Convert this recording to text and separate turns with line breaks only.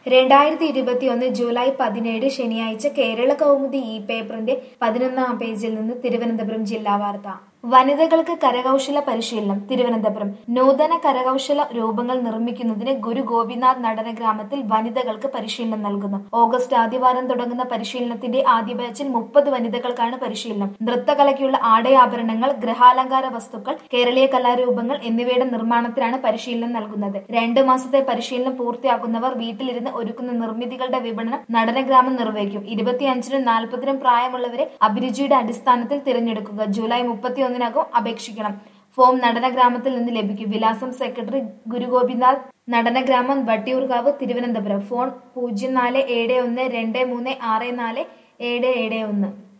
രണ്ടായിരത്തി ഇരുപത്തിയൊന്ന് ജൂലൈ പതിനേഴ് ശനിയാഴ്ച കേരള കൗമുദി ഈ പേപ്പറിന്റെ പതിനൊന്നാം പേജിൽ നിന്ന് തിരുവനന്തപുരം ജില്ലാ വാർത്ത വനിതകൾക്ക് കരകൗശല പരിശീലനം തിരുവനന്തപുരം നൂതന കരകൗശല രൂപങ്ങൾ നിർമ്മിക്കുന്നതിന് ഗുരു ഗോപിനാഥ് നടന ഗ്രാമത്തിൽ വനിതകൾക്ക് പരിശീലനം നൽകുന്നു ഓഗസ്റ്റ് ആദ്യവാരം തുടങ്ങുന്ന പരിശീലനത്തിന്റെ ആദ്യ ബാച്ചിൽ മുപ്പത് വനിതകൾക്കാണ് പരിശീലനം നൃത്തകലയ്ക്കുള്ള ആടയാഭരണങ്ങൾ ഗ്രഹാലങ്കാര വസ്തുക്കൾ കേരളീയ കലാരൂപങ്ങൾ എന്നിവയുടെ നിർമ്മാണത്തിനാണ് പരിശീലനം നൽകുന്നത് രണ്ടു മാസത്തെ പരിശീലനം പൂർത്തിയാക്കുന്നവർ വീട്ടിലിരുന്ന് ഒരുക്കുന്ന നിർമ്മിതികളുടെ വിപണനം നടനഗ്രാമം നിർവഹിക്കും ഇരുപത്തിയഞ്ചിനും നാൽപ്പതിനും പ്രായമുള്ളവരെ അഭിരുചിയുടെ അടിസ്ഥാനത്തിൽ തിരഞ്ഞെടുക്കുക ജൂലൈ മുപ്പത്തിയൊന്നിനകം അപേക്ഷിക്കണം ഫോം നടനഗ്രാമത്തിൽ നിന്ന് ലഭിക്കും വിലാസം സെക്രട്ടറി ഗുരുഗോപിനാഥ് നടനഗ്രാമം വട്ടിയൂർക്കാവ് തിരുവനന്തപുരം ഫോൺ പൂജ്യം നാല് ഏഴ് ഒന്ന് രണ്ട് മൂന്ന് ആറ് നാല് ഏഴ് ഏഴ് ഒന്ന്